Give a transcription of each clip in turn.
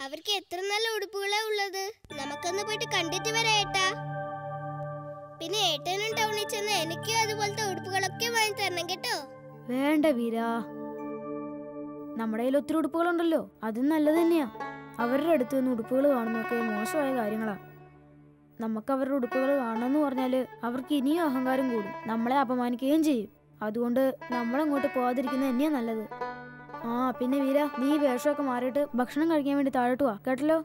അവർക്ക് എത്ര നല്ല ഉടുപ്പുകളാ ഉള്ളത് നമുക്കൊന്ന് പോയിട്ട് കണ്ടിട്ട് വരാം ഏട്ടാ പിന്നെ ഏട്ടനും ടൗണിൽ ചെന്ന് എനിക്കും അതുപോലത്തെ ഉടുപ്പുകളൊക്കെ വാങ്ങി തരണം കേട്ടോ വേണ്ട വീര നമ്മുടെ കയ്യിൽ ഒത്തിരി ഉടുപ്പുകളുണ്ടല്ലോ അതും നല്ലത് തന്നെയാ അവരുടെ അടുത്ത് നിന്ന് ഉടുപ്പുകൾ കാണുന്നതൊക്കെ മോശമായ കാര്യങ്ങളാ നമുക്ക് അവരുടെ ഉടുപ്പുകൾ കാണണമെന്ന് പറഞ്ഞാല് അവർക്ക് ഇനിയും അഹങ്കാരം കൂടും നമ്മളെ അപമാനിക്കുകയും ചെയ്യും അതുകൊണ്ട് നമ്മളങ്ങോട്ട് പോകാതിരിക്കുന്നത് തന്നെയാ നല്ലത് ആ പിന്നെ വീര നീ ഈ വേഷമൊക്കെ മാറിയിട്ട് ഭക്ഷണം കഴിക്കാൻ വേണ്ടി താഴോട്ട് വാ കേട്ടല്ലോ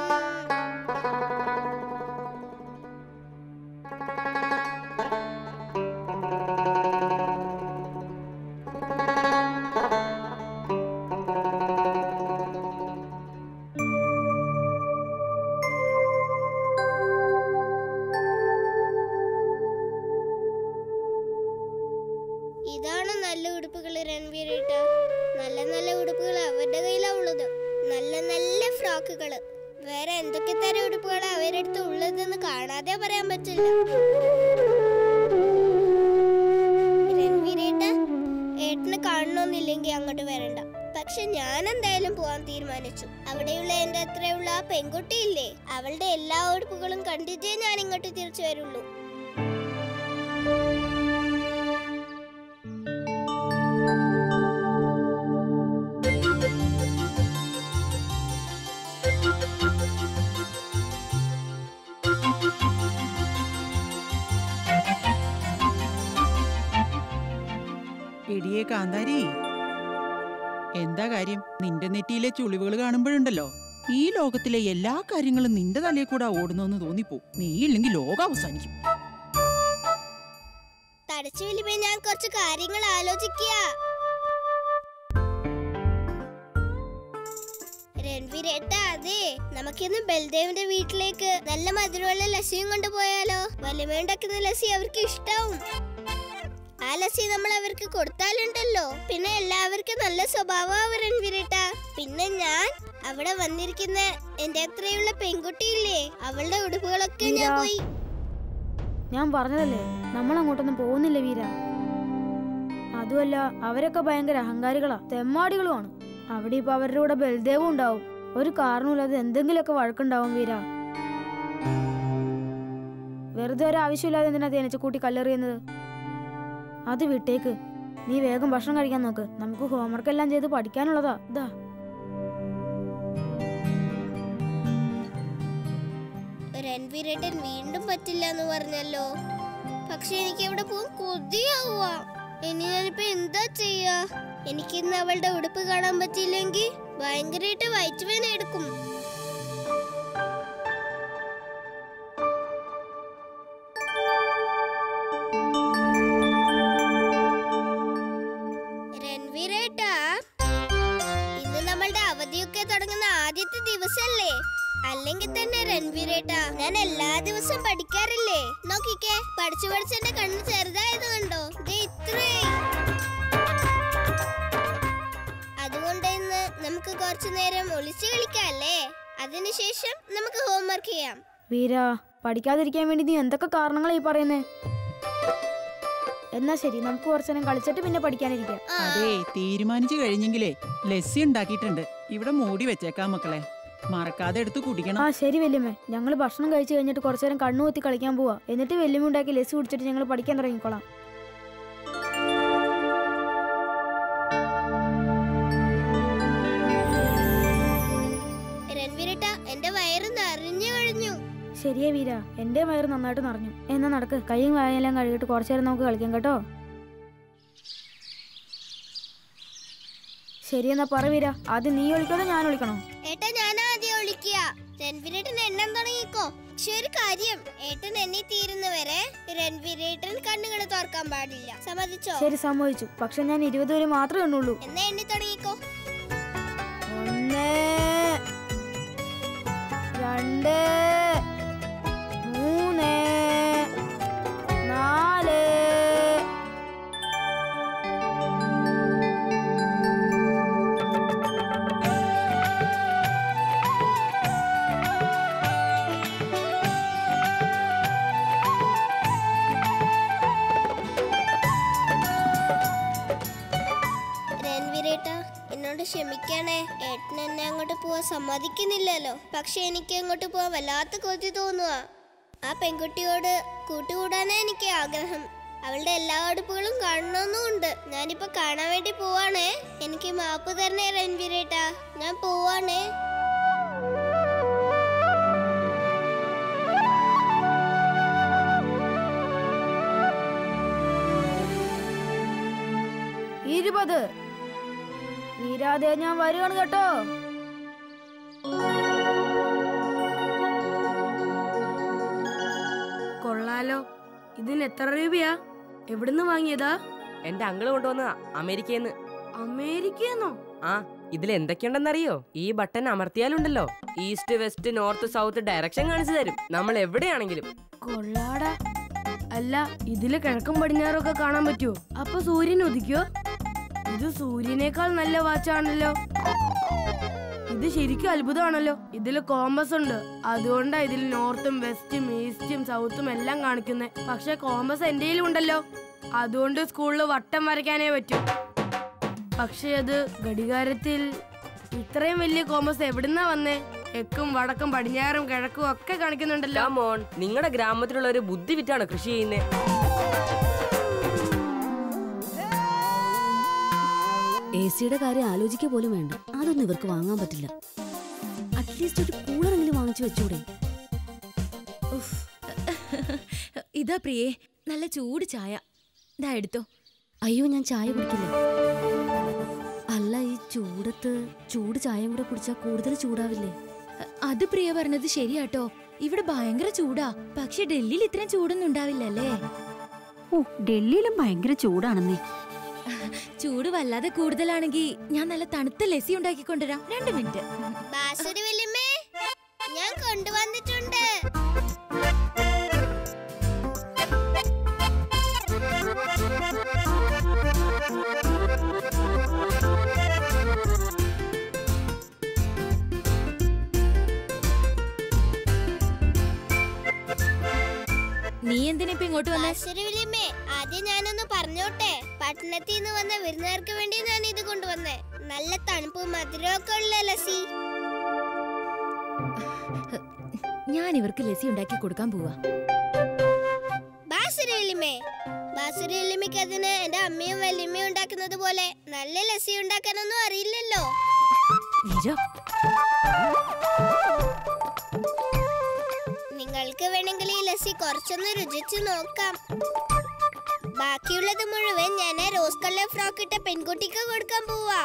ഇതാണ് നല്ല ഉടുപ്പുകൾ രൺവീരേട്ട നല്ല നല്ല ഉടുപ്പുകൾ അവരുടെ കയ്യിലാ ഉള്ളത് നല്ല നല്ല ഫ്രോക്കുകള് വേറെ എന്തൊക്കെ തരം ഉടുപ്പുകൾ അവരുടെ അടുത്ത് ഉള്ളതെന്ന് കാണാതെ പറയാൻ പറ്റില്ല രൺവീരേട്ട ഏട്ടന് കാണണമെന്നില്ലെങ്കിൽ അങ്ങോട്ട് വരണ്ട പക്ഷെ ഞാൻ എന്തായാലും പോവാൻ തീരുമാനിച്ചു അവിടെയുള്ള എന്റെ അത്രയുള്ള ആ പെൺകുട്ടിയില്ലേ അവളുടെ എല്ലാ ഉടുപ്പുകളും കണ്ടിട്ടേ ഞാൻ ഇങ്ങോട്ട് തിരിച്ചു വരുള്ളൂ എടിയേ കാന്താരി എന്താ കാര്യം നിന്റെ നെറ്റിയിലെ ചുളിവുകൾ കാണുമ്പോഴുണ്ടല്ലോ ഈ ലോകത്തിലെ എല്ലാ കാര്യങ്ങളും നിന്റെ തലയിൽ കൂടെ ഓടുന്നു തോന്നിപ്പോ നീ ഇല്ലെങ്കിൽ ലോകം അവസാനിക്കും തടച്ചു വലിപ്പേ ഞാൻ കുറച്ച് കാര്യങ്ങൾ ആലോചിക്കുക രൺവീരേട്ട അതെ നമുക്കിന്ന് ബൽദേവിന്റെ വീട്ടിലേക്ക് നല്ല മധുരമുള്ള ലസ്സിയും കൊണ്ടുപോയാലോ വലിമയുണ്ടാക്കുന്ന ലസ്സി അവർക്ക് ഇഷ്ടാവും ആ ലസ്സി നമ്മൾ അവർക്ക് കൊടുത്താലുണ്ടല്ലോ പിന്നെ എല്ലാവർക്കും നല്ല സ്വഭാവമാവും രൺവീരേട്ട പിന്നെ ഞാൻ അവിടെ വന്നിരിക്കുന്ന എന്റെ അത്രയുള്ള പെൺകുട്ടിയില്ലേ അവളുടെ ഉടുപ്പുകളൊക്കെ ഞാൻ വീരാ. പോയി ഞാൻ പറഞ്ഞതല്ലേ നമ്മൾ അങ്ങോട്ടൊന്നും പോകുന്നില്ല വീര അതുമല്ല അവരൊക്കെ ഭയങ്കര അഹങ്കാരികളാ തെമ്മാടികളുമാണ് അവിടെ ഇപ്പൊ അവരുടെ കൂടെ ബൽദേവും ഉണ്ടാവും ഒരു കാരണമില്ലാതെ എന്തെങ്കിലുമൊക്കെ വഴക്കുണ്ടാവും വീര വെറുതെ ഒരു ആവശ്യമില്ലാതെ എന്തിനാ തേനച്ച കൂട്ടി കല്ലെറിയുന്നത് അത് വിട്ടേക്ക് നീ വേഗം ഭക്ഷണം കഴിക്കാൻ നോക്ക് നമുക്ക് ഹോംവർക്ക് എല്ലാം ചെയ്ത് പഠിക്കാനുള്ളതാ ഇതാ രൺവീരേട്ടൻ വീണ്ടും പറ്റില്ല എന്ന് പറഞ്ഞല്ലോ പക്ഷെ എനിക്ക് അവിടെ പോകാൻ കൊതിയാവുക ഇനി ഞാനിപ്പോ എന്താ ചെയ്യാ എനിക്ക് ഇന്ന് അവളുടെ ഉടുപ്പ് കാണാൻ പറ്റിയില്ലെങ്കിൽ ഭയങ്കരമായിട്ട് വയറ്റുവേന എടുക്കും രൺവീരേട്ടാ ഇന്ന് നമ്മളുടെ അവധിയൊക്കെ തുടങ്ങുന്ന ആദ്യത്തെ ദിവസല്ലേ അല്ലെങ്കിൽ തന്നെ രൺവീരേട്ടാ ഞാൻ എല്ലാ ദിവസവും പഠിക്കാറില്ലേ നോക്കിക്കേ പഠിച്ചു പഠിച്ച് എന്റെ കണ്ണ് ചെറുതായത് കണ്ടോ ദേ ഇത്രയായി അതുകൊണ്ട് ഇന്ന് നമുക്ക് കുറച്ചു നേരം ഒളിച്ചു കളിക്കാല്ലേ അതിനുശേഷം നമുക്ക് ഹോംവർക്ക് ചെയ്യാം വീര പഠിക്കാതിരിക്കാൻ വേണ്ടി നീ എന്തൊക്കെ കാരണങ്ങളാ ഈ പറയുന്നേ എന്നാ ശരി നമുക്ക് കുറച്ചു നേരം കളിച്ചിട്ട് പിന്നെ പഠിക്കാനിരിക്കാം ആ, അതെ തീരുമാനിച്ചു കഴിഞ്ഞെങ്കിലേ ലസ്സി ഉണ്ടാക്കിയിട്ടുണ്ട് ഇവിടെ മൂടി വെച്ചേക്കാം മക്കളെ മറക്കാതെ എടുത്ത് കുടിക്കണം ആ ശരി വല്യമ്മേ ഞങ്ങൾ ഭക്ഷണം കഴിച്ചു കഴിഞ്ഞിട്ട് കുറച്ചു നേരം കണ്ണു കുത്തി കളിക്കാൻ പോവാ എന്നിട്ട് വല്യമ്മ ഉണ്ടാക്കി ലസ് കുടിച്ചിട്ട് ഞങ്ങൾ പഠിക്കാൻ തുടങ്ങിക്കോളാം രൺവീരേട്ടാ എന്റെ വയറ് നിറഞ്ഞു കഴിഞ്ഞു ശരിയേ വീര എന്റെ വയറ് നന്നായിട്ട് നിറഞ്ഞു എന്നാ നടക്ക് കൈയും വായെല്ലാം കഴുകിയിട്ട് കുറച്ചു നേരം നമുക്ക് കളിക്കാം കേട്ടോ ശരി എന്നാ പറ വീര ആദ്യം നീ ഒളിക്കണോ ഞാൻ ഒളിക്കണോ ഏട്ടാ ഞാൻ ആദ്യം ഒളിക്കുക രൺവീരേട്ടൻ എണ്ണം തുടങ്ങിക്കോ പക്ഷെ ഒരു കാര്യം ഏട്ടൻ എണ്ണി തീരുന്നവരെ രൺവീരേട്ടൻ കണ്ണുകൾ തുറക്കാൻ പാടില്ല സമ്മതിച്ചോ ശരി സമ്മതിച്ചു പക്ഷെ ഞാൻ ഇരുപത് വരെ മാത്രമേ എണ്ണുള്ളൂ എന്നാ എണ്ണി തുടങ്ങിക്കോ ഒന്ന് രണ്ട് മൂന്ന് നാല് രൺവീരേട്ട എന്നോട് ഏട്ടൻ എന്നെ അങ്ങോട്ട് പോവാൻ സമ്മതിക്കുന്നില്ലല്ലോ പക്ഷെ എനിക്ക് അങ്ങോട്ട് പോവാൻ വല്ലാത്ത കൊതി തോന്നുക ആ പെൺകുട്ടിയോട് കൂട്ടുകൂടാനാ എനിക്ക് ആഗ്രഹം അവളുടെ എല്ലാ അടുപ്പുകളും കാണണമെന്നുമുണ്ട് ഞാനിപ്പോ കാണാൻ വേണ്ടി പോവാണേ എനിക്ക് മാപ്പ് തരണേ രൺവീരേട്ടാ ഞാൻ പോവാണേ ഇരുപത് വീരാതെ ഞാൻ വരികയാണ് കേട്ടോ കൊള്ളാലോ ഇതിന് എത്ര രൂപയാ എവിടുന്ന് വാങ്ങിയതാ എന്റെ അങ്കിള് കൊണ്ടുവന്നതാ അമേരിക്കയിൽ നിന്ന് അമേരിക്കന്നോ ആ ഇതിൽ എന്തൊക്കെയുണ്ടെന്നറിയോ ഈ ബട്ടൺ അമർത്തിയാലുണ്ടല്ലോ east west north south direction കാണിച്ചു തരും നമ്മൾ എവിടെയാണെങ്കിലും കൊള്ളാടാ അല്ല ഇതില് കിഴക്കും പടിഞ്ഞാറും ഒക്കെ കാണാൻ പറ്റുമോ അപ്പൊ സൂര്യൻ ഉദിക്കോ ഇത് സൂര്യനേക്കാൾ നല്ല വാച്ചാണല്ലോ ഇത് ശരിക്കും അത്ഭുതമാണല്ലോ ഇതില് കോമ്പസ് ഉണ്ട് അതുകൊണ്ടാ ഇതിൽ നോർത്തും വെസ്റ്റും ഈസ്റ്റും സൗത്തും എല്ലാം കാണിക്കുന്നത് പക്ഷെ കോമ്പസ് എന്റെ ഉണ്ടല്ലോ അതുകൊണ്ട് സ്കൂളിൽ വട്ടം വരയ്ക്കാനേ പറ്റും പക്ഷെ അത് ഘടികാരത്തിൽ ഇത്രയും വലിയ കോമ്പസ് എവിടുന്നാ വന്നേ തെക്കും വടക്കും പടിഞ്ഞാറും കിഴക്കും ഒക്കെ കാണിക്കുന്നുണ്ടല്ലോ മോൺ നിങ്ങളുടെ ഗ്രാമത്തിലുള്ള ഒരു ബുദ്ധി വിറ്റാണ് കൃഷി ചെയ്യുന്നത് എ സിയുടെ കാര്യം ആലോചിക്കുക പോലും വേണ്ട അതൊന്നും ഇവർക്ക് വാങ്ങാൻ പറ്റില്ല അറ്റ്ലീസ്റ്റ് ഒരു കൂളറെങ്കിലും വാങ്ങിച്ചു വെച്ചൂടെ ഇതാ പ്രിയേ നല്ല ചൂട് ചായ ഇതാ എടുത്തോ അയ്യോ ഞാൻ ചായ കുടിക്കില്ല അല്ല ഈ ചൂടത്ത് ചൂട് ചായയും കൂടെ കുടിച്ചാൽ കൂടുതൽ ചൂടാവില്ലേ അത് പ്രിയ പറഞ്ഞത് ശരിയാട്ടോ ഇവിടെ ഭയങ്കര ചൂടാ പക്ഷെ ഡൽഹിയിൽ ഇത്രയും ചൂടൊന്നും ഉണ്ടാവില്ലല്ലേ ഓ ഡൽഹിയിലും ഭയങ്കര ചൂടാണെന്നേ ചൂട് വല്ലാതെ കൂടുതലാണെങ്കിൽ ഞാൻ നല്ല തണുത്ത ലസ്സി ഉണ്ടാക്കി കൊണ്ടുവരാം രണ്ട് മിനിറ്റ് ബാസുരി വല്യമ്മേ ഞാൻ കൊണ്ടുവന്നിട്ടുണ്ട് നീ എന്തിനാ ഇപ്പൊ ഇങ്ങോട്ട് വന്നേ ബാസുരി വല്യമ്മേ ആദ്യം ഞാനൊന്ന് പറഞ്ഞോട്ടെ പട്ടണത്തിൽ നിന്ന് വന്ന വിരുന്നുകാർക്ക് വേണ്ടി ഞാൻ ഇത് കൊണ്ടുവന്നേ നല്ല തണുപ്പും മധുരവും ഒക്കെ ഉള്ള ലസ്സി ഞാൻ ഇവർക്ക് ലസ്സി ഉണ്ടാക്കി കൊടുക്കാൻ പോവാ ബാസുരി വല്യമ്മേ ബാസുരി വല്യമ്മയ്ക്ക് അതിന് എന്റെ അമ്മയും വല്യമ്മയും ഉണ്ടാക്കുന്നത് പോലെ നല്ല ലസ്സി ഉണ്ടാക്കാനൊന്നും അറിയില്ലല്ലോ നീരോ നിങ്ങൾക്ക് വേണമെങ്കിൽ ഈ ലസ്സി കുറച്ചൊന്ന് രുചിച്ചു നോക്കാം ബാക്കിയുള്ളത് മുഴുവൻ ഞാൻ ആ റോസ് കളർ ഫ്രോക്ക് ഇട്ട പെൺകുട്ടിക്ക് കൊടുക്കാൻ പോവാ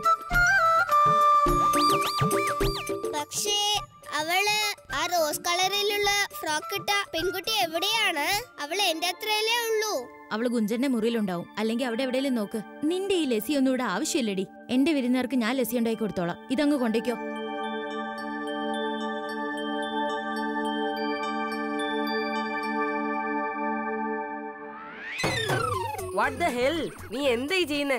പക്ഷേ അവള് ആ റോസ് കളറിലുള്ള ഫ്രോക്ക് ഇട്ട പെൺകുട്ടി എവിടെയാണ് അവൾ എന്റെ അത്രയല്ലേ ഉള്ളൂ അവള് ഗുഞ്ചന്റെ മുറിയിലുണ്ടാവും അല്ലെങ്കിൽ അവിടെ എവിടെയെങ്കിലും നോക്ക് നിന്റെ ഈ ലസ്സി ഒന്നും ഇവിടെ ആവശ്യമില്ലടി എന്റെ വിരുന്നുകാർക്ക് ഞാൻ ലസ്സി ഉണ്ടാക്കി കൊടുത്തോളാം ഇതങ്ങ് കൊണ്ടേക്കോ വാട്ട് ദ ഹെൽ നീ എന്തായി ചെയ്യുന്നേ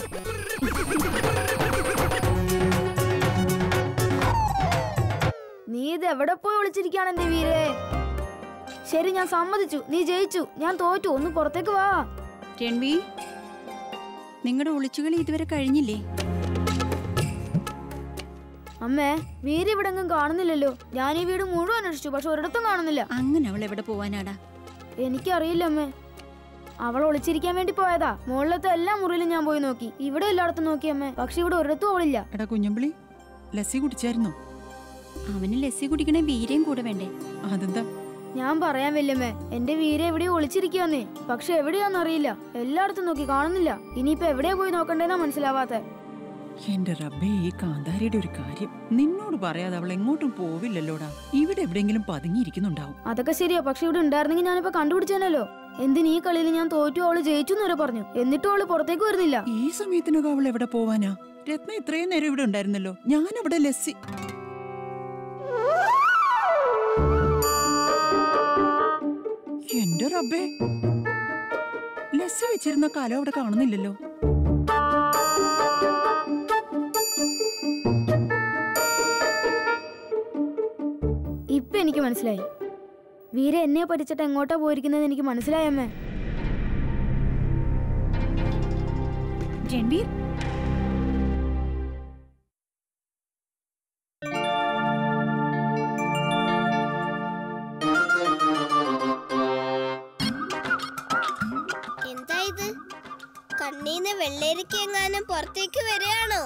നീ ഇത് എവിടെ പോയി വിളിച്ചിരിക്കുകയാണ് എന്റെ വീരേ ശരി ഞാൻ സമ്മതിച്ചു നീ ജയിച്ചു ഞാൻ തോറ്റു ഒന്ന് പുറത്തേക്ക് വാ രൺവി നിങ്ങളുടെ ഒളിച്ചുകളി ഇതുവരെ കഴിഞ്ഞില്ലേ അമ്മേ വീര ഇവിടെ എങ്ങും കാണുന്നില്ലല്ലോ ഞാൻ ഈ വീട് മുഴുവൻ അന്വേഷിച്ചു പക്ഷെ ഒരിടത്തും കാണുന്നില്ല അങ്ങനെ അവൾ എവിടെ പോവാനാടാ എനിക്കറിയില്ല അമ്മേ അവൾ ഒളിച്ചിരിക്കാൻ വേണ്ടി പോയതാ മുകളിലത്തെ എല്ലാ മുറിയിലും ഞാൻ പോയി നോക്കി ഇവിടെ എല്ലായിടത്തും നോക്കി അമ്മേ പക്ഷെ ഇവിടെ ഒരിടത്തും അവളില്ല എടാ കുഞ്ഞമ്പിളി ലസ്സി കുടിച്ചായിരുന്നോ അവന് ലസ്സി കുടിക്കണേ വീരയും കൂടെ വേണ്ടേ അതെന്താ ഞാൻ പറയാൻ വല്യമ്മേ എന്റെ വീര എവിടെയോ ഒളിച്ചിരിക്കുവന്നേ പക്ഷെ എവിടെയാന്ന് അറിയില്ല എല്ലായിടത്തും നോക്കി കാണുന്നില്ല ഇനിയിപ്പോ എവിടെയാ പോയി നോക്കണ്ടേന്നാ മനസ്സിലാവാത്തെ എന്റെ റബ്ബേ ഈ കാന്താരിയുടെ ഒരു കാര്യം നിന്നോട് പറയാതെ അവൾ എങ്ങോട്ടും പോവില്ലല്ലോടാ ഇവിടെ എവിടെയെങ്കിലും പതുങ്ങിയിരിക്കുന്നുണ്ടാവും അതൊക്കെ ശരിയാ പക്ഷെ ഇവിടെ ഉണ്ടായിരുന്നെങ്കിൽ ഞാനിപ്പോ കണ്ടുപിടിച്ചേനല്ലോ എന്തിന് ഈ കളിയിൽ ഞാൻ തോറ്റു അവള് ജയിച്ചു എന്ന് വരെ പറഞ്ഞു എന്നിട്ടും അവള് പുറത്തേക്ക് വരുന്നില്ല ഈ സമയത്തിനൊക്കെ അവൾ എവിടെ പോവാനാ രത്ന ഇത്രയും നേരം ഇവിടെ ഉണ്ടായിരുന്നല്ലോ ഞാൻ അവിടെ ലസ്സി എന്റെ റബ്ബേ ലസ്സി വെച്ചിരുന്ന കാലം അവിടെ കാണുന്നില്ലല്ലോ ഇപ്പൊ എനിക്ക് മനസ്സിലായി വീര എന്നെ പറ്റിച്ചിട്ട് എങ്ങോട്ടാ പോയിരിക്കുന്നത് എനിക്ക് മനസ്സിലായമ്മേ രൺവീർ കണ്ണീന്ന് വെള്ളരിക്ക എങ്ങാനും പുറത്തേക്ക് വരികയാണോ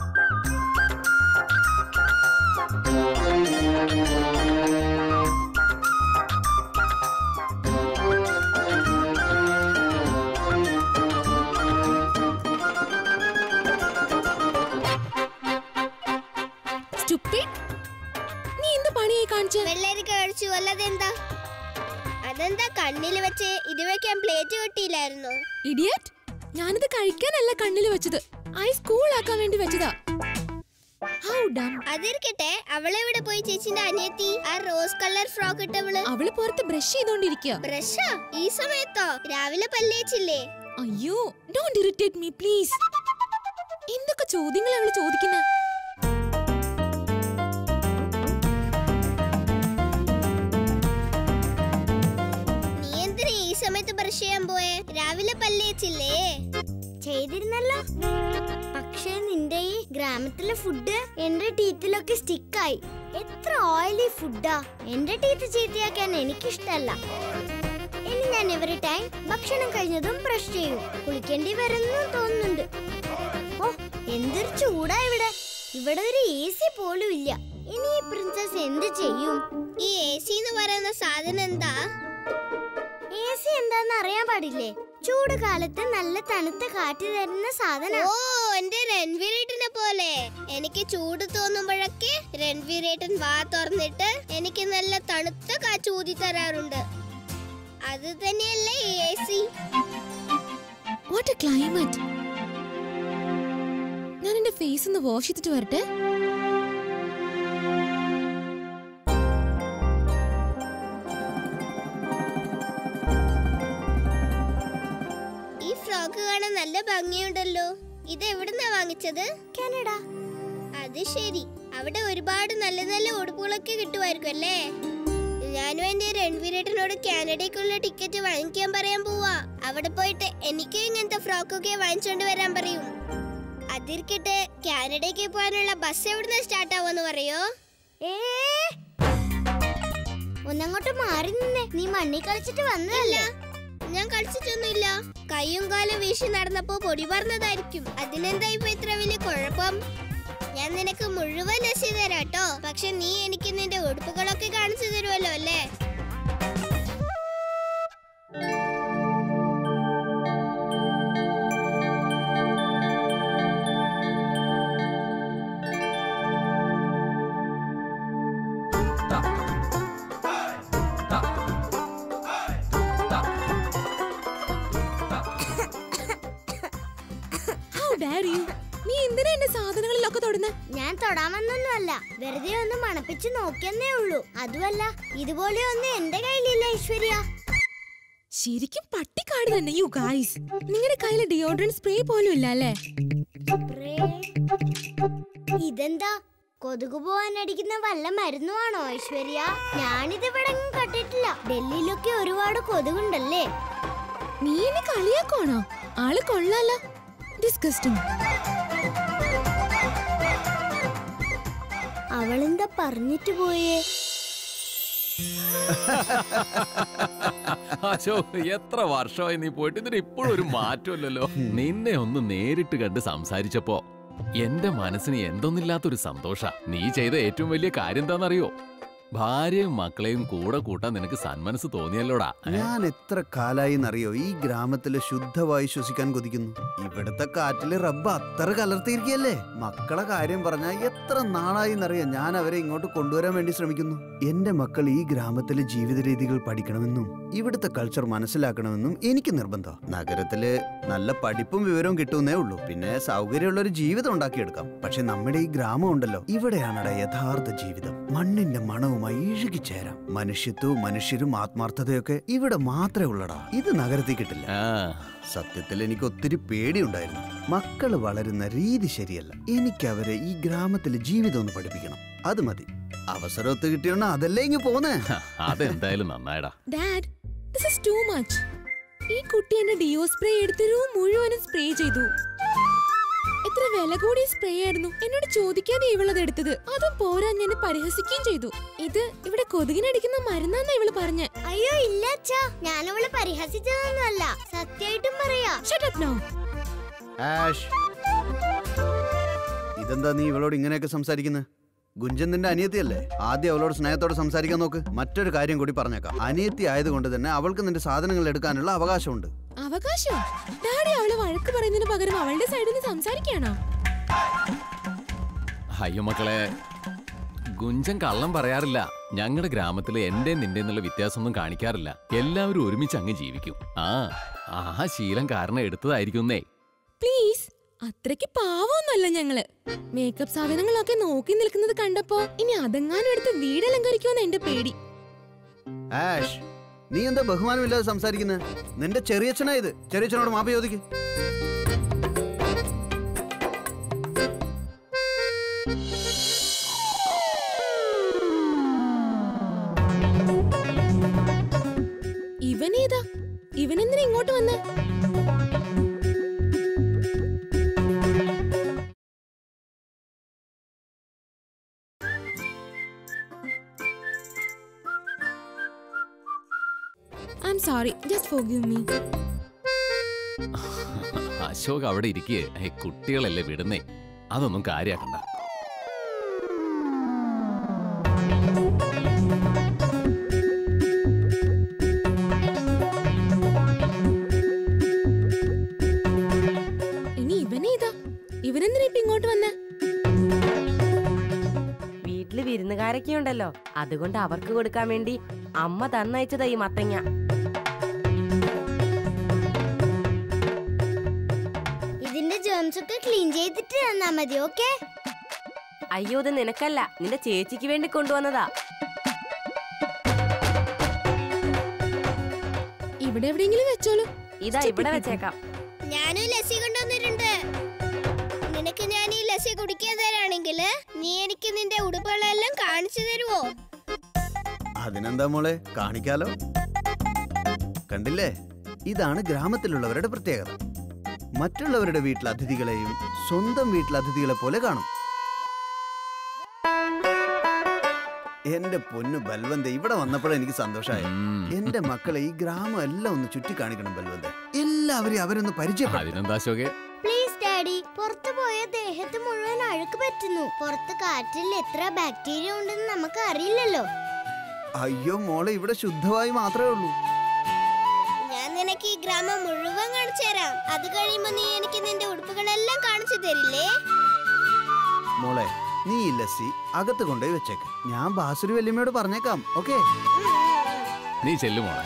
Stupid. നീ എന്ത് പണിയായി കാണിച്ച വെള്ളരിക്ക കഴിച്ചു അല്ലാതെന്താ അതെന്താ കണ്ണിൽ വെച്ച് ഇത് വെക്കാൻ പ്ലേറ്റ് കിട്ടിയില്ലായിരുന്നോ ഇഡിയറ്റ് ഞാനിത് കഴിക്കാനല്ല കണ്ണിൽ വെച്ചത് ഐസ് കൂൾ ആക്കാൻ വേണ്ടി വെച്ചതാ ഹൗ ഡം അതിരിക്കട്ടെ അവളെവിടെ പോയി ചേച്ചിന്റെ അനിയത്തി ആ റോസ് കളർ ഫ്രോക്ക് ഇട്ടവള് അവള് പുറത്ത് ബ്രഷ് ചെയ്തോണ്ടിരിക്കുക ബ്രഷാ ഈ സമയത്തോ രാവിലെ പല്ലേച്ചില്ലേ അയ്യോ ഡോണ്ട് ഇറിറ്റേറ്റ് മീ പ്ലീസ് എന്തൊക്കെ ചോദ്യങ്ങൾ അവള് ചോദിക്കുന്ന നീ എന്തിനാ ഈ സമയത്ത് ബ്രഷ് ചെയ്യാൻ പോയെ രാവിലെ പല്ലേച്ചില്ലേ ചെയ്തിരുന്നല്ലോ പക്ഷേ നിന്റെ ഈ ഗ്രാമത്തിലെ ഫുഡ് എന്റെ ടീത്തിലൊക്കെ സ്റ്റിക്കായി എത്ര ഓയിലി ഫുഡാ എന്റെ ടീത്ത് ചീത്തയാക്കാൻ എനിക്കിഷ്ടല്ല ഇനി ഞാൻ എവറി ടൈം ഭക്ഷണം കഴിഞ്ഞതും ബ്രഷ് ചെയ്യും കുളിക്കേണ്ടി വരുന്നു തോന്നുന്നുണ്ട് ഓ എന്തൊരു ചൂടാ ഇവിടെ ഇവിടെ ഒരു എ സി പോലും ഇല്ല ഇനി ഈ പ്രിൻസസ് എന്ത് ചെയ്യും ഈ എ സി എന്ന് പറയുന്ന സാധനം എന്താ എ സി എന്താന്ന് അറിയാൻ പാടില്ലേ ചൂട് കാലത്ത് നല്ല തണുത്ത കാറ്റ് തരുന്ന സാധനം ഓ എന്റെ രൺവീരേട്ടനെ പോലെ എനിക്ക് ചൂട് തോന്നുമ്പോഴൊക്കെ രൺവീരേട്ടൻ വാ തുറന്നിട്ട് എനിക്ക് നല്ല തണുത്ത കാറ്റ് ഊതി തരാറുണ്ട് അത് തന്നെയല്ലേ A C what A climate ഞാൻ എന്റെ ഫേസ് ഒന്ന് വാഷ് ചെയ്തിട്ട് വരട്ടെ ഈ ഫ്രോക്ക് കാണാൻ നല്ല ഭംഗിയുണ്ടല്ലോ ഇത് എവിടുന്നാ വാങ്ങിച്ചത് കാനഡ അത് ശരി അവിടെ ഒരുപാട് നല്ല നല്ല ഉടുപ്പുകളൊക്കെ കിട്ടുമായിരിക്കും അല്ലേ ഞാനും എന്റെ രൺവീരേട്ടനോട് കാനഡയ്ക്കുള്ള ടിക്കറ്റ് വാങ്ങിക്കാൻ പറയാൻ പോവാ അവിടെ പോയിട്ട് എനിക്ക് ഇങ്ങനത്തെ ഫ്രോക്കൊക്കെ വാങ്ങിച്ചോണ്ട് വരാൻ പറയും അതിരിക്കട്ടെ കാനഡയ്ക്ക് പോകാനുള്ള ബസ് എവിടുന്ന് സ്റ്റാർട്ട് ആവുമെന്ന് പറയോ ഏ ഒന്നങ്ങോട്ട് മാറി നിന്നേ നീ മണ്ണി കളിച്ചിട്ട് വന്നതല്ല ഞാൻ കളിച്ചിട്ടൊന്നുമില്ല കൈയും കാലും വീശി നടന്നപ്പോ പൊടി പറഞ്ഞതായിരിക്കും അതിനെന്താ ഇപ്പൊ ഇത്ര വലിയ കുഴപ്പം ഞാൻ നിനക്ക് മുഴുവൻ രസി തരാട്ടോ പക്ഷെ നീ എനിക്ക് നിന്റെ ഉടുപ്പുകളൊക്കെ കാണിച്ചു തരുമല്ലോ അല്ലേ ഹൗ ഡയർ യു നീ എന്തിനാ എന്റെ സാധനങ്ങളിലൊക്കെ തൊടുന്നത് ഞാൻ തൊടാമെന്നൊന്നുമല്ല വെറുതെ ഒന്ന് മണപ്പിച്ച് നോക്കിയെന്നേ ഉള്ളൂ അതുമല്ല ഇതുപോലെ ഒന്നും എന്റെ കയ്യിലില്ല ഐശ്വര്യ ശരിക്കും പട്ടിക്കാട് തന്നെ യു ഗായ്സ് നിങ്ങളുടെ കയ്യിൽ ഡിയോഡ്രന്റ് സ്പ്രേ പോലും ഇല്ല അല്ലേ ഇതെന്താ കൊതുക് പോവാൻ അടിക്കുന്ന വല്ല മരുന്നുമാണോ ഐശ്വര്യ ഞാനിത് ഇവിടെ എങ്ങും കണ്ടിട്ടില്ല ഡൽഹിയിലൊക്കെ ഒരുപാട് കൊതുകുണ്ടല്ലേ നീ എന്നെ കളിയാക്കോണോ ആള് കൊള്ളാല ഡിസ്കസ്റ്റിംഗ് അവളെന്താ പറഞ്ഞിട്ട് പോയേ അശോ എത്ര വർഷമായി നീ പോയിട്ട് ഇതിന് ഇപ്പോഴും ഒരു മാറ്റമില്ലല്ലോ നിന്നെ ഒന്ന് നേരിട്ട് കണ്ട് സംസാരിച്ചപ്പോ എന്റെ മനസ്സിന് എന്തൊന്നില്ലാത്തൊരു സന്തോഷ നീ ചെയ്ത ഏറ്റവും വലിയ കാര്യം എന്താണെന്നറിയോ ഭാര്യയും മക്കളെയും കൂടെ കൂട്ടാൻ നിനക്ക് സന്മനസ് തോന്നിയല്ലോടാ ഏ? ഞാൻ എത്ര കാലായി എന്നറിയോ ഈ ഗ്രാമത്തില് ശുദ്ധവായു ശ്വസിക്കാൻ കൊതിക്കുന്നു ഇവിടുത്തെ കാറ്റില് റബ്ബ് അത്ര കലർത്തിയിരിക്കല്ലേ മക്കളെ കാര്യം പറഞ്ഞാൽ എത്ര നാളായി എന്നറിയോ ഞാൻ അവരെ ഇങ്ങോട്ട് കൊണ്ടുവരാൻ വേണ്ടി ശ്രമിക്കുന്നു എന്റെ മക്കൾ ഈ ഗ്രാമത്തിലെ ജീവിത രീതികൾ പഠിക്കണമെന്നും ഇവിടുത്തെ കൾച്ചർ മനസ്സിലാക്കണമെന്നും എനിക്ക് നിർബന്ധം നഗരത്തില് നല്ല പഠിപ്പും വിവരവും കിട്ടുന്നേ ഉള്ളൂ പിന്നെ സൗകര്യമുള്ള ഒരു ജീവിതം ഉണ്ടാക്കിയെടുക്കാം പക്ഷെ നമ്മുടെ ഈ ഗ്രാമം ഉണ്ടല്ലോ ഇവിടെയാണടാ യഥാർത്ഥ ജീവിതം മണ്ണിന്റെ മണവുമായി ഇഴുകിച്ചേരാം മനുഷ്യത്വവും മനുഷ്യരും ആത്മാർത്ഥതയൊക്കെ ഇവിടെ മാത്രമേ ഉള്ളടാ ഇത് നഗരത്തിൽ കിട്ടില്ല ആ, സത്യത്തിൽ എനിക്ക് ഒത്തിരി പേടിയുണ്ടായിരുന്നു മക്കള് വളരുന്ന രീതി ശരിയല്ല എനിക്ക് അവരെ ഈ ഗ്രാമത്തിലെ ജീവിതം ഒന്ന് പഠിപ്പിക്കണം അത് മതി അവസരം ഒത്തു കിട്ടിയോണ്ട് അതല്ലേ ഇങ്ങ് പോന്നേ ഹ, അതെന്തായാലും നന്നായടാ dad this is too much ഈ കുട്ടി എന്റെ ഡിയോ സ്പ്രേ എടുത്ത് റൂം മുഴുവനും സ്പ്രേ ചെയ്തു എത്ര വില കൂടിയ സ്പ്രേ ആയിരുന്നു എന്നോട് ചോദിക്കാതെ ഇവളത് എടുത്തത് അതും പോരാ ഞാൻ പരിഹസിക്കുകയും ചെയ്തു ഇത് ഇവിടെ കൊതുകിനടിക്കുന്ന മരുന്നാന്നാ ഇവള് പറഞ്ഞ അയ്യോ ഇല്ല അച്ഛാ ഞാനവളെ പരിഹസിച്ചതൊന്നുമല്ല സത്യമായിട്ടും പറയാ ഷട്ട് അപ്പ് നൗ ആഷ് ഇതെന്താ നീ ഇവളോട് ഇങ്ങനെയൊക്കെ സംസാരിക്കുന്നത് ഗുഞ്ചൻ നിന്റെ അനിയത്തിയല്ലേ ആദ്യം അവളോട് സ്നേഹത്തോടെ സംസാരിക്കാൻ നോക്ക് മറ്റൊരു കാര്യം കൂടി പറഞ്ഞേക്കാം അനിയത്തി ആയതുകൊണ്ട് തന്നെ അവൾക്ക് നിന്റെ സാധനങ്ങൾ എടുക്കാനുള്ള അവകാശമുണ്ട് അവകാശം ഡാഡി അവളെ വഴക്ക് പറയുന്നതിന് പകരം അവളുടെ സൈഡിൽ നിന്ന് സംസാരിക്കാണോ അയ്യോ മക്കളെ ഗുഞ്ചൻ കള്ളം പറയാറില്ല ഞങ്ങളുടെ ഗ്രാമത്തിൽ എന്റെ നിന്റെ എന്നുള്ള വ്യത്യാസമൊന്നും കാണിക്കാറില്ല എല്ലാവരും ഒരുമിച്ച് അങ്ങ് ജീവിക്കും ആ ആ ശീലം കാരണം എടുത്തതായിരിക്കുന്നേ പ്ലീസ് അത്രയ്ക്ക് പാവമൊന്നുമല്ല ഞങ്ങള് മേക്കപ്പ് സാധനങ്ങളൊക്കെ നോക്കി നിൽക്കുന്നത് കണ്ടപ്പോ ഇനി അതെങ്ങാനും എടുത്ത് വീടലങ്കരിക്കുമെന്ന് എന്റെ പേടി ആഷ് നീ എന്താ ബഹുമാനമില്ലാതെ സംസാരിക്കുന്നത് നിന്റെ ചെറിയച്ഛനാ ഇത് ചെറിയച്ഛനോട് മാപ്പ ചോദിക്ക് ഇവനേതാ ഇവനെന്തിനാ ഇങ്ങോട്ട് വന്നേ I'm sorry just forgive me Ashok അവിടെ ഇരിക്കേ കുട്ടികളല്ലേ വിടുന്നേ അതൊന്നും കാര്യാക്കണ്ട ഇനി ഇവനേതാ ഇവനെന്തിനാ ഇപ്പൊ ഇങ്ങോട്ട് വന്നേ വീട്ടില് വിരുന്നുകാരൊക്കെ ഉണ്ടല്ലോ അതുകൊണ്ട് അവർക്ക് കൊടുക്കാൻ വേണ്ടി അമ്മ തന്നയച്ചതാ ഈ മത്തങ്ങ ഇതിന്റെ ജേംസ് ഒക്കെ ക്ലീൻ ചെയ്തിട്ട് തന്നാ മതി ഓക്കെ അയ്യോ ഇത് നിനക്കല്ല നിന്റെ ചേച്ചിക്ക് വേണ്ടി കൊണ്ടുവന്നതാ ഇവിടെ എവിടെയെങ്കിലും വെച്ചോളൂ ഇതാ ഇവിടെ വെച്ചേക്കാം ഞാനും ലസ്സി കൊണ്ടുവന്നിട്ടുണ്ട് നിനക്ക് ഞാൻ ഈ ലസ്സി കുടിക്കാൻ തരാണെങ്കിൽ നീ എനിക്ക് നിന്റെ ഉടുപ്പുകളെല്ലാം കാണിച്ചു തരുവോ അതിനെന്താ മോളെ കാണിക്കാലോ കണ്ടില്ലേ ഇതാണ് ഗ്രാമത്തിലുള്ളവരുടെ പ്രത്യേകത മറ്റുള്ളവരുടെ വീട്ടിൽ അതിഥികളെയും സ്വന്തം വീട്ടിൽ അതിഥികളെ പോലെ കാണും എന്റെ പൊന്നു ബൽവന്ത ഇവിടെ വന്നപ്പോഴേ എനിക്ക് സന്തോഷമായി എന്റെ മക്കളെ ഈ ഗ്രാമം എല്ലാം ഒന്ന് ചുറ്റി കാണിക്കണം ബൽവന്ത എല്ലാവരെയും അവരൊന്ന് പരിചയപ്പെടും അതിനെന്താ അശോകെ പ്ലീസ് ഡാഡി പുറത്തു പോയ ദേഹത്ത് മുഴുവൻ അഴുക്ക് പറ്റുന്നു പുറത്ത് കാറ്റിൽ എത്ര ബാക്ടീരിയ ഉണ്ടെന്ന് നമുക്ക് അറിയില്ലല്ലോ അയ്യോ മോളെ ഇവിടെ ശുദ്ധവായു മാത്രമേ ഉള്ളൂ ഞാൻ നിനക്ക് ഈ ഗ്രാമം മുഴുവൻ കാണിച്ചു തരാം അത് കഴിയുമ്പോ നീ എനിക്ക് നിന്റെ ഉടുപ്പുകളെല്ലാം കാണിച്ചു തരില്ലേ മോളെ നീ ഈ ലസ്സി അകത്ത് കൊണ്ടുപോയി വെച്ചേക്ക് ഞാൻ ബാസുരി വല്യമ്മയോട് പറഞ്ഞേക്കാം ഓക്കേ നീ ചെല്ലുമോളെ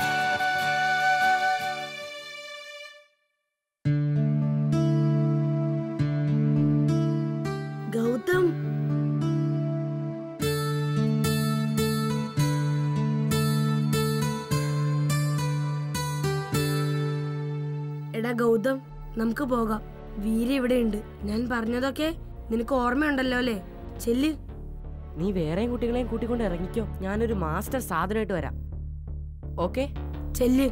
ഗൗതം എടാ ഗൗതം നമുക്ക് പോകാം വീര ഇവിടെയുണ്ട് ഞാൻ പറഞ്ഞതൊക്കെ നിനക്ക് ഓർമ്മയുണ്ടല്ലോ അല്ലേ ചെല്ല് നീ വേറെയും കുട്ടികളെയും കൂട്ടിക്കൊണ്ട് ഇറങ്ങിക്കോ ഞാനൊരു മാസ്റ്റർ സാധനമായിട്ട് വരാം ഓക്കെ ചെല്ല്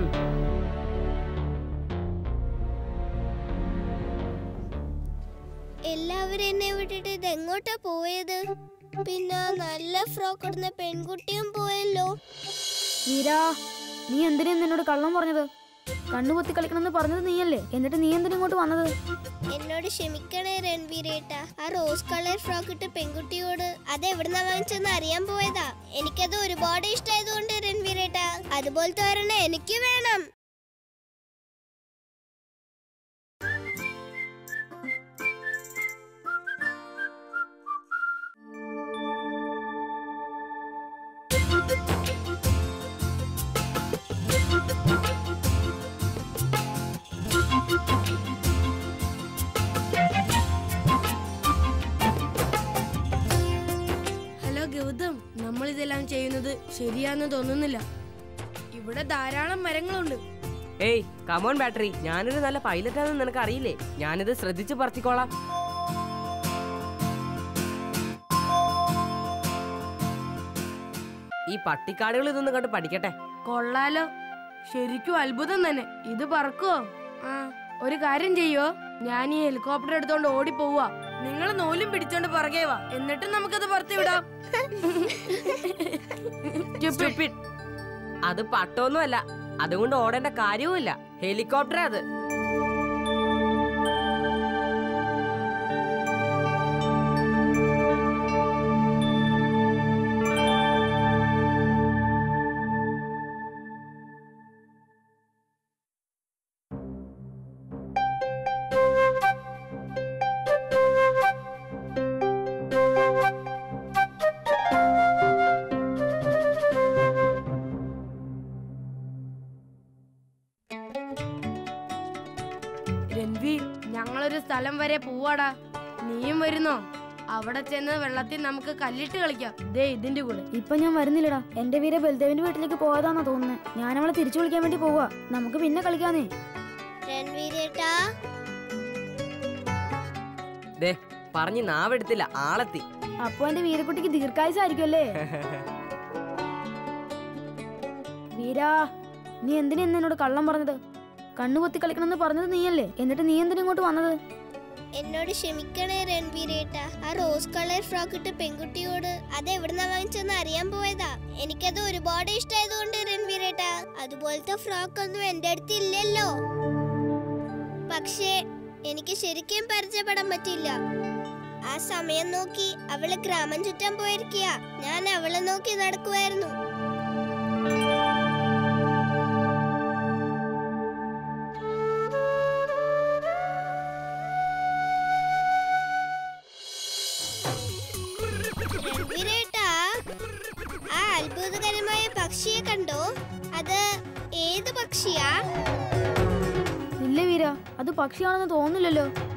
എല്ലാവരും എന്നെ വിട്ടിട്ട് ഇത് എങ്ങോട്ടാ പോയത് പിന്നെ നല്ല ഫ്രോക്ക് ഇടുന്ന പെൺകുട്ടിയും പോയല്ലോ വീരാ നീ എന്തിനാ എന്നോട് കള്ളം പറഞ്ഞത് കണ്ണുപൊത്തി കളിക്കണമെന്ന് പറഞ്ഞത് നീയല്ലേ എന്നിട്ട് നീ എന്തിനാ ഇങ്ങോട്ട് വന്നത് എന്നോട് ക്ഷമിക്കണേ രൺവീരേട്ട ആ റോസ് കളർ ഫ്രോക്ക് ഇട്ട പെൺകുട്ടിയോട് അത് എവിടുന്നാ വാങ്ങിച്ചെന്ന് അറിയാൻ പോയതാ എനിക്കത് ഒരുപാട് ഇഷ്ടമായതുകൊണ്ട് രൺവീരേട്ട അതുപോലത്തെ ഒരെണ്ണം എനിക്ക് വേണം ഹലോ ഗൗതം നമ്മൾ ഇതെല്ലാം ചെയ്യുന്നത് ശരിയാന്ന് തോന്നുന്നില്ല ഇവിടെ ധാരാളം മരങ്ങളുണ്ട് ഏയ് കമോൺ ബാറ്ററി ഞാനൊരു നല്ല പൈലറ്റാണെന്ന് നിനക്ക് അറിയില്ലേ ഞാനിത് ശ്രദ്ധിച്ച് പറത്തിക്കോളാം ഈ പട്ടിക്കാടുകൾ ഇതൊന്ന് കണ്ട് പഠിക്കട്ടെ കൊള്ളാലോ ശരിക്കും അത്ഭുതം തന്നെ ഇത് പറക്കുവോ ആ ഒരു കാര്യം ചെയ്യോ ഞാൻ ഈ ഹെലികോപ്റ്റർ എടുത്തോണ്ട് ഓടി പോവാ നിങ്ങൾ നൂലും പിടിച്ചോണ്ട് പുറകെ വാ എന്നിട്ട് നമുക്കത് പുറത്ത് വിടാം Stupid. അത് പട്ടൊന്നുമല്ല അതുകൊണ്ട് ഓടേണ്ട കാര്യവുമില്ല ഹെലികോപ്റ്റർ അത് ഒരു സ്ഥലം വരെ പോവാടാ നീയും വരുന്നോ അവിടെ ചെന്ന് വെള്ളത്തിൽ നമുക്ക് കല്ലിട്ട് കളിക്കാം ദേ ഇതിന്റെ കൂടെ ഇപ്പൊ ഞാൻ വരുന്നില്ലടാ എന്റെ വീര ബൽദേവിന്റെ വീട്ടിലേക്ക് പോകാതാന്നാ തോന്നുന്നത് ഞാൻ അവളെ തിരിച്ചു വിളിക്കാൻ വേണ്ടി പോവാ നമുക്ക് പിന്നെ കളിക്കാന്നേ രൺവീരേട്ടാ ദേ പറഞ്ഞ് നാവെടുത്തില്ല ആളെത്തി അപ്പൊ എന്റെ വീരക്കുട്ടിക്ക് ദീർഘായുസായിരിക്കും അല്ലേ വീരാ നീ എന്തിനാ ഇന്ന് എന്നോട് കള്ളം പറഞ്ഞത് കണ്ണു പൊത്തി കളിക്കണമെന്ന് പറഞ്ഞത് നീയല്ലേ എന്നിട്ട് നീ എന്തിനാ ഇങ്ങോട്ട് വന്നത് എന്നോട് ക്ഷമിക്കണേ രൺവീരേട്ടാ ആ റോസ് കളർ ഫ്രോക്ക് ഇട്ട പെൺകുട്ടിയോട് അത് എവിടുന്നാ വാങ്ങിച്ചെന്ന് അറിയാൻ പോയതാ എനിക്കത് ഒരുപാട് ഇഷ്ടമായതുകൊണ്ട് രൺവീരേട്ടാ അതുപോലത്തെ ഫ്രോക്ക് ഒന്നും എന്റെ അടുത്ത് ഇല്ലല്ലോ പക്ഷേ എനിക്ക് ശരിക്കും പരിചയപ്പെടാൻ പറ്റില്ല ആ സമയം നോക്കി അവള് ഗ്രാമം ചുറ്റാൻ പോയിരിക്കുക ഞാൻ അവളെ നോക്കി നടക്കുമായിരുന്നു രൺവീരേട്ടാ ആ അത്ഭുതകരമായ പക്ഷിയെ കണ്ടോ അത് ഏത് പക്ഷിയാ ഇല്ല വീര അത് പക്ഷിയാണെന്ന് തോന്നില്ലല്ലോ